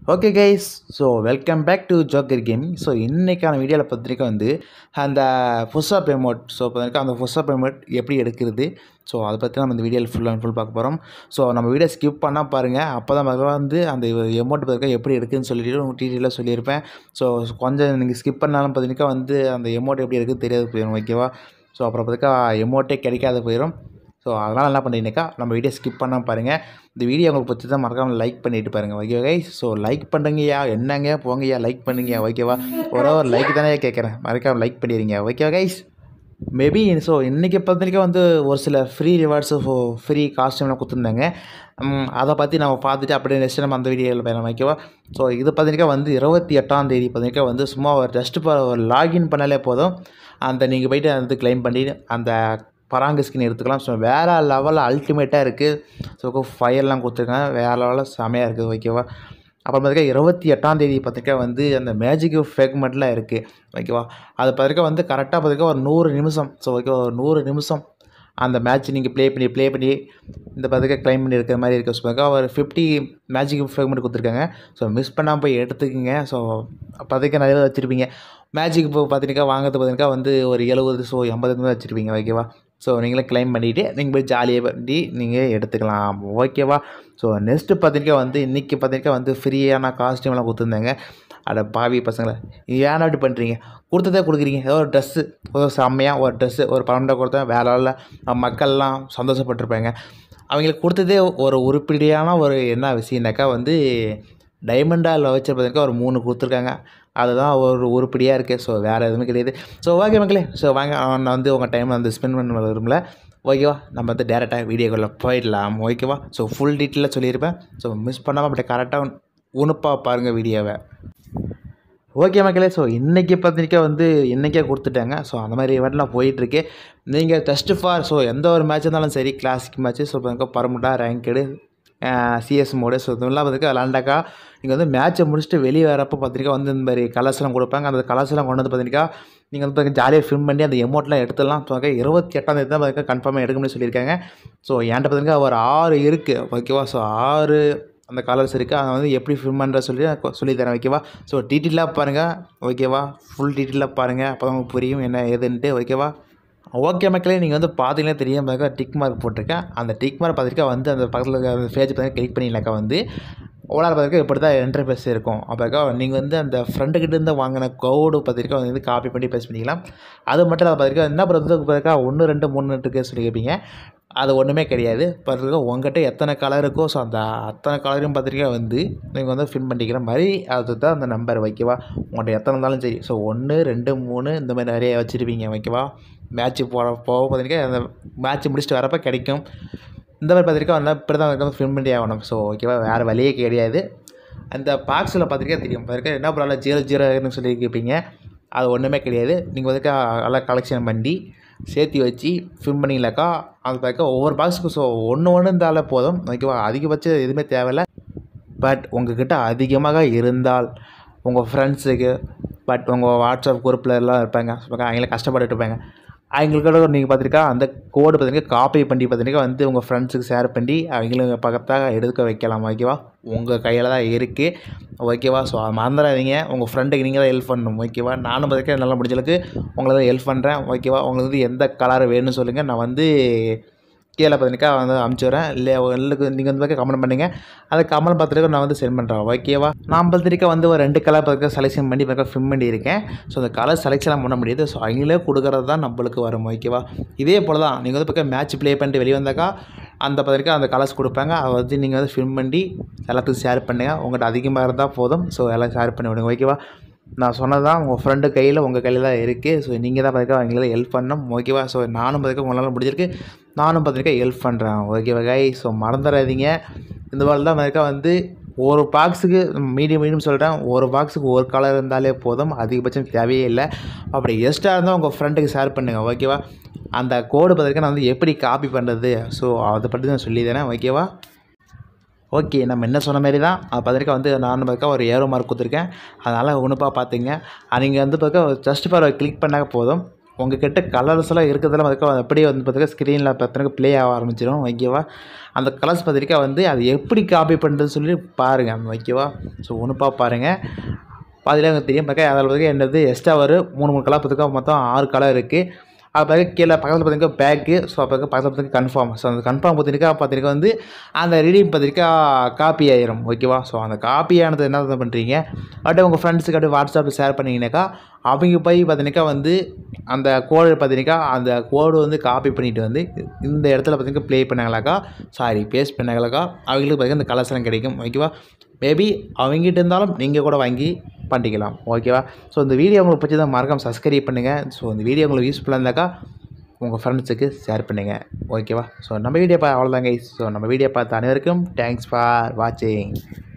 okay guys so welcome back to joker game so இன்றைக்கான வீடியோவில் பார்த்திருக்க வந்து அந்த புஷ்அப் எமோட் ஸோ பார்த்திருக்க அந்த புஷ்அப் எமோட் எப்படி எடுக்கிறது ஸோ அதை பற்றி நம்ம இந்த வீடியோவில் ஃபுல் அண்ட் ஃபுல் பார்க்க போகிறோம் ஸோ நம்ம வீடியோ ஸ்கிப் பண்ணால் பாருங்கள் அப்போ தான் வந்து அந்த எமௌண்ட் பார்த்திருக்க எப்படி எடுக்குதுன்னு சொல்லிட்டு உங்களுக்கு டீட்டெயிலாக சொல்லியிருப்பேன் ஸோ கொஞ்சம் நீங்கள் ஸ்கிப் பண்ணாலும் பார்த்திருக்கா வந்து அந்த எமௌண்ட் எப்படி இருக்குன்னு தெரியாது போயிடும் ஓகேவா ஸோ அப்புறம் பார்த்திருக்கா எமௌண்ட்டே கிடைக்காத போயிடும் ஸோ அதனால் என்ன பண்ணுறீங்கக்கா நம்ம வீடியோ ஸ்கிப் பண்ணால் பாருங்கள் இந்த வீடியோ உங்களுக்கு பிடிச்சி தான் மறக்காமல் லைக் பண்ணிட்டு பாருங்கள் ஓகே கைஸ் ஸோ லைக் பண்ணுங்கய்யா என்னங்க போங்கய்யா லைக் பண்ணுங்க ஓகேவா ஒரே ஒரு லைக் தானே கேட்குறேன் மறக்காமல் லைக் பண்ணிடுங்க ஓகேவா கைஸ் மேபி ஸோ இன்றைக்கி பார்த்திருக்க வந்து ஒரு சில ஃப்ரீ ரிவார்ட்ஸு ஃப்ரீ காஸ்டியூம்லாம் கொடுத்துருந்தாங்க ம், அதை பற்றி நம்ம பார்த்துட்டு அப்படியே நெக்ஸ்ட் நம்ம அந்த வீடியோவில் போயிடலாம் ஓகேவா ஸோ இது பார்த்திருக்கா வந்து இருபத்தி எட்டாம் தேதி பார்த்திருக்கா வந்து சும்மா ஒரு ஜஸ்ட் ஒரு லாகின் பண்ணாலே போதும் அந்த நீங்கள் போயிட்டு வந்து க்ளைம் பண்ணி அந்த பராங்க ஸ்கின் எடுத்துக்கலாம் ஸோ வேறு லெவலில் அல்டிமேட்டாக இருக்குது ஸோ ஃபயர்லாம் கொடுத்துருக்காங்க வேறு லெவலில் செமையாக இருக்குது ஓகேவா அப்புறம் பார்த்திருக்கா இருபத்தி எட்டாம் தேதி பார்த்திருக்கா வந்து அந்த மேஜிக் ஃபேக்மெண்ட்லாம் இருக்குது ஓகேவா அது பார்த்திருக்கா வந்து கரெக்டாக பார்த்திருக்கா ஒரு நூறு நிமிஷம் ஸோ ஓகேவா ஒரு நூறு நிமிஷம் அந்த மேட்ச் நீங்கள் ப்ளே பண்ணி ப்ளே பண்ணி இந்த பார்த்துக்க க்ளைம் பண்ணி இருக்கிற மாதிரி இருக்குது ஸோ பார்த்திருக்கா ஒரு ஃபிஃப்டி மேஜிக் ஃபேக்மெண்ட் கொடுத்துருக்காங்க ஸோ மிஸ் பண்ணாமல் போய் எடுத்துக்கோங்க ஸோ பார்த்திருக்கா நிறைய வச்சுருப்பீங்க மேஜிக் இப்போ பார்த்திருக்கா வாங்கிறது பார்த்திருக்கா வந்து ஒரு எழுபது ஸோ எண்பது வச்சுருப்பீங்க ஓகேவா ஸோ நீங்களே க்ளைம் பண்ணிவிட்டு நீங்கள் போய் ஜாலியாக பண்ணி நீங்கள் எடுத்துக்கலாம் ஓகேவா ஸோ நெக்ஸ்ட்டு பார்த்திருக்கா வந்து இன்றைக்கி பார்த்திருக்கா வந்து ஃப்ரீயான காஸ்டியூம்லாம் கொடுத்துருந்தாங்க அட பாவி பசங்களை ஏன்னா இப்படி பண்ணுறீங்க கொடுத்ததே கொடுக்குறீங்க ஏதோ ஒரு ட்ரெஸ்ஸு ஒரு செம்மையாக ஒரு ட்ரெஸ்ஸு ஒரு பன்னெண்டை கொடுத்தா வேலை இல்லை மக்கள்லாம் சந்தோஷப்பட்டிருப்பாங்க அவங்களுக்கு கொடுத்ததே ஒரு உருப்படியான ஒரு என்ன விஷயம்னாக்கா வந்து டைமண்டால் வச்சு பார்த்திருக்கா ஒரு மூணு கொடுத்துருக்காங்க அதுதான் ஒரு உருப்படியாக இருக்குது ஸோ வேறு எதுவுமே கிடையாது ஸோ ஓகே மக்களே ஸோ வாங்க நான் வந்து உங்கள் டைம் வந்து ஸ்பெண்ட் பண்ண விரும்பல ஓகேவா நம்ம வந்து டேரெக்டாக வீடியோக்குள்ளே போயிடலாம் ஓகேவா ஸோ ஃபுல் டீட்டெயிலாக சொல்லியிருப்பேன் ஸோ மிஸ் பண்ணாமல் அப்படியே கரெக்டாக உணுப்பாக பாருங்கள் வீடியோவை ஓகே மக்களே ஸோ இன்றைக்கி பார்த்திருக்கா வந்து இன்றைக்கே கொடுத்துட்டாங்க ஸோ அந்த மாதிரி ஈவெண்ட்லாம் போயிட்டுருக்கு நீங்கள் டெஸ்ட் ஃபார் ஸோ எந்த ஒரு மேட்ச் இருந்தாலும் சரி கிளாசிக் மேட்ச்சு ஸோ பார்க்க பரமுட்டா ரேங்கடு சிஎஸ் மோடு ஸோ இதெல்லாம் பார்த்துக்க விளாண்டாக்கா நீங்கள் வந்து மேட்ச்சை முடிச்சுட்டு வெளியே வரப்போ பார்த்திருக்கா வந்து இந்த மாதிரி கலர்ஸ்லாம் கொடுப்பாங்க அந்த கலர்ஸ்லாம் கொண்டு வந்து பார்த்திருக்கா நீங்கள் வந்து பார்த்திங்க ஜாலியாக ஃபில்ம் பண்ணி அந்த எமௌண்ட்லாம் எடுத்துடலாம் ஸோ இருபத்தி எட்டாம் தேதி தான் பார்த்திருக்கா கன்ஃபார்மாக எடுக்கணும்னு சொல்லியிருக்காங்க ஸோ என்கிட்ட பார்த்திருக்கா ஒரு ஆறு இருக்குது ஓகேவா ஸோ ஆறு அந்த கலர்ஸ் இருக்குது அதை வந்து எப்படி ஃபில்ம் பண்ணுற சொல்லி நான் கொ- சொல்லித் தரேன் ஓகேவா ஸோ டீட்டெயிலாக பாருங்கள் ஓகேவா ஃபுல் டீட்டெயிலாக பாருங்கள் அப்போ தான் உங்களுக்கு புரியும் என்ன ஏதுன்ட்டு ஓகேவா ஓகே மக்களே நீங்கள் வந்து பார்த்தீங்கன்னா தெரியும் பார்த்தா டிக் மார்க் போட்டிருக்கேன் அந்த டிக் மார்க் பார்த்துருக்கா வந்து அந்த பக்கத்தில் இருக்க அந்த பேஜ் பார்த்து கிளிக் பண்ணிங்கனாக்கா வந்து ஓலார் பார்த்துருக்கா இப்படி தான் இன்டர்ஃபேஸ் இருக்கும் அப்போக்கா நீங்கள் வந்து அந்த ஃப்ரெண்டுக்கிட்ட இருந்து வாங்கின கோடு பார்த்துருக்கா வந்து காப்பி பண்ணி பேஸ்ட் பண்ணிக்கலாம் அது மட்டும் இல்லாத பார்த்துருக்கா என்ன பண்ணுறது பார்த்துருக்கா ஒன்று ரெண்டு மூணு இருக்கு சொல்லி கேட்பீங்க அது ஒன்றுமே கிடையாது பார்த்துருக்கா உங்கள்கிட்ட எத்தனை கலர் இருக்கோ ஸோ அந்த அத்தனை கலரையும் பார்த்துருக்கா வந்து நீங்கள் வந்து ஃபில் பண்ணிக்கிற மாதிரி அதுதான் அந்த நம்பர் வைக்கவா உங்கள்கிட்ட எத்தனை இருந்தாலும் சரி ஸோ ஒன்று ரெண்டு மூணு இந்த மாதிரி நிறைய வச்சுருப்பீங்க வைக்கவா மேட்ச்சு போட போக பார்த்திருக்கா அந்த மேட்ச் முடிச்சுட்டு வரப்போ கிடைக்கும் இந்த மாதிரி பார்த்திருக்கா வந்தால் இப்படி தான் வந்து ஃபில் பண்ணி ஆகணும் ஸோ ஓகேவா வேறு வழியே கிடையாது அந்த பாக்ஸில் பார்த்திருக்கா தெரியும் பார்த்திருக்கா என்ன பண்ணலாம் ஜீரோ ஜீரோன்னு சொல்லி கேட்பீங்க அது ஒன்றுமே கிடையாது நீங்கள் வந்துக்கா நல்லா கலெக்ஷன் பண்ணி சேர்த்து வச்சு ஃபில் பண்ணிங்களாக்கா அது பார்க்க ஒவ்வொரு பாக்ஸுக்கும் ஸோ ஒன்று ஒன்று இருந்தாலே போதும் ஓகேவா அதிகபட்சம் எதுவுமே தேவையில்ல பட் உங்ககிட்ட அதிகமாக இருந்தால் உங்கள் ஃப்ரெண்ட்ஸுக்கு பட் உங்கள் வாட்ஸ்அப் குரூப்பில் எல்லாம் இருப்பாங்க சொல்லுங்க, அவங்களே கஷ்டப்பட்டுட்டு இருப்பாங்க அவங்களுக்கூட நீங்கள் பார்த்துருக்கா அந்த கோடு பார்த்துருக்கா காப்பி பண்ணி பார்த்துருக்கா வந்து உங்கள் ஃப்ரெண்ட்ஸுக்கு ஷேர் பண்ணி அவங்களும் பக்கத்தாக எடுக்க வைக்கலாம் ஓகேவா உங்கள் கையில் தான் இருக்குது ஓகேவா ஸோ அதை மறந்துடாதீங்க உங்கள் ஃப்ரெண்டுக்கு நீங்கள் தான் ஹெல்ப் பண்ணணும் ஓகேவா நானும் பார்த்துருக்கேன் நல்லா முடிஞ்ச அளவுக்கு உங்களை தான் ஹெல்ப் பண்ணுறேன் ஓகேவா உங்களுக்கு வந்து எந்த கலர் வேணும்னு சொல்லுங்கள் நான் வந்து கீழே பார்த்தினிக்கா வந்து அனுப்பிச்சுறேன் இல்லை உங்களுக்கு நீங்கள் வந்து கமெண்ட் பண்ணுங்க அதை கமெண்ட் பார்த்துட்டு நான் வந்து சென்ட் பண்ணுறேன் ஓகேவா நான் பார்த்துருக்க வந்து ஒரு ரெண்டு கலர் பார்த்துக்க செலெக்ஷன் பண்ணி பார்க்க ஃபிம் பண்ணி இருக்கேன் ஸோ அந்த கலர் செலெக்ஷன் பண்ண முடியாது ஸோ அவங்களே கொடுக்குறது தான் நம்மளுக்கு வரும் ஓகேவா இதே போல் தான் நீங்கள் வந்து பக்கம் மேட்ச் ப்ளே பண்ணிட்டு வெளியே வந்தாக்கா அந்த பார்த்துருக்கா அந்த கலர்ஸ் கொடுப்பாங்க அதை வந்து நீங்கள் வந்து ஃபில்ம் பண்ணி எல்லாத்துக்கும் ஷேர் பண்ணுங்கள் உங்கள்கிட்ட அதிகமாக இருந்தால் போதும் ஸோ எல்லாம் ஷேர் பண்ணி விடுங்க ஓகேவா நான் சொன்னது தான் உங்கள் ஃப்ரெண்டு கையில் உங்கள் கையில் தான் இருக்குது ஸோ நீங்கள் தான் பார்த்துக்க அவங்களுக்கு ஹெல்ப் பண்ணணும் ஓகேவா ஸோ நானும் பார்த்துக்க உங்களால் முடிஞ்சிருக்கு நானும் பார்த்துருக்க ஹெல்ப் பண்ணுறேன் ஓகேவா கை ஸோ மறந்துடாதீங்க இந்த மாதிரி தான் பார்த்துக்க வந்து ஒரு பாக்ஸுக்கு மீடியம் மீடியம் சொல்கிறேன் ஒரு பாக்ஸுக்கு ஒரு கலர் இருந்தாலே போதும் அதிகபட்சம் தேவையே இல்லை அப்படி எக்ஸ்ட்ரா இருந்தால் உங்கள் ஃப்ரெண்டுக்கு ஷேர் பண்ணுங்கள் ஓகேவா அந்த கோடு பார்த்துருக்க நான் வந்து எப்படி காப்பி பண்ணுறது ஸோ அதை பற்றி நான் சொல்லி தரேன் ஓகேவா ஓகே நம்ம என்ன சொன்ன மாதிரி தான் அது பார்த்துருக்கா வந்து நான் பார்க்க ஒரு ஏரோ மார்க் கொடுத்துருக்கேன் அதனால் உணுப்பாக பார்த்துங்க நீங்கள் வந்து பார்க்க ஜஸ்ட் ஃபார் கிளிக் பண்ணாக்க போதும் உங்ககிட்ட கலர்ஸ் எல்லாம் இருக்கிறதெல்லாம் பார்த்துக்க அப்படியே வந்து பார்த்துக்க ஸ்க்ரீனில் பார்த்துக்க ப்ளே ஆக ஆரம்பிச்சிடும் ஓகேவா அந்த கலர்ஸ் பார்த்துருக்கா வந்து அது எப்படி காப்பி பண்ணுறதுன்னு சொல்லி பாருங்கள் ஓகேவா ஸோ ஒன்றுப்பா பாருங்கள் பாதியில் எனக்கு தெரியும் பார்க்க அதில் பார்த்துக்க என்னது எக்ஸ்ட்ரா ஒரு மூணு மூணு கலர் பார்த்துக்க மொத்தம் ஆறு கலர் இருக்குது அது பார்க்க கீழே பக்கத்தில் பார்த்தீங்கன்னா பேக்கு ஸோ அப்போ பக்கத்தில் பார்த்தீங்கன்னா கன்ஃபார்ம் ஸோ அந்த கன்ஃபார்ம் பார்த்தீங்கன்னா பார்த்தீங்கன்னா வந்து அந்த ரீடிங் பார்த்தீங்கன்னா காப்பி ஆயிரும் ஓகேவா ஸோ அந்த காப்பி ஆனது என்ன பண்ணுறீங்க அப்படியே உங்கள் ஃப்ரெண்ட்ஸுக்கு அப்படியே வாட்ஸ்அப்பில் ஷேர் பண்ணிங்கனாக்கா அவங்க போய் பார்த்தீங்கன்னா வந்து அந்த கோடு பார்த்தீங்கன்னா அந்த கோடு வந்து காப்பி பண்ணிட்டு வந்து இந்த இடத்துல பார்த்தீங்கன்னா ப்ளே பண்ணாங்களாக்கா சாரி பேஸ்ட் பண்ணாங்களாக்கா அவங்களுக்கு பார்த்தீங்கன்னா இந்த கலர்ஸ் எல்லாம் கிடைக்கும் ஓகேவா மேபி அவங்ககிட்ட இருந்தாலும் நீங்கள் கூட வாங்கி பண்ணிக்கலாம் ஓகேவா ஸோ இந்த வீடியோ உங்களுக்கு பிடிச்சதா மறக்காம சப்ஸ்கிரைப் பண்ணுங்கள் ஸோ இந்த வீடியோ உங்களுக்கு யூஸ்ஃபுல்லாக இருந்தாக்கா உங்கள் ஃப்ரெண்ட்ஸுக்கு ஷேர் பண்ணுங்கள் ஓகேவா ஸோ நம்ம வீடியோ பா அவ்வளோதாங்க ஸோ நம்ம வீடியோ பார்த்த அனைவருக்கும் தேங்க்ஸ் ஃபார் வாட்சிங்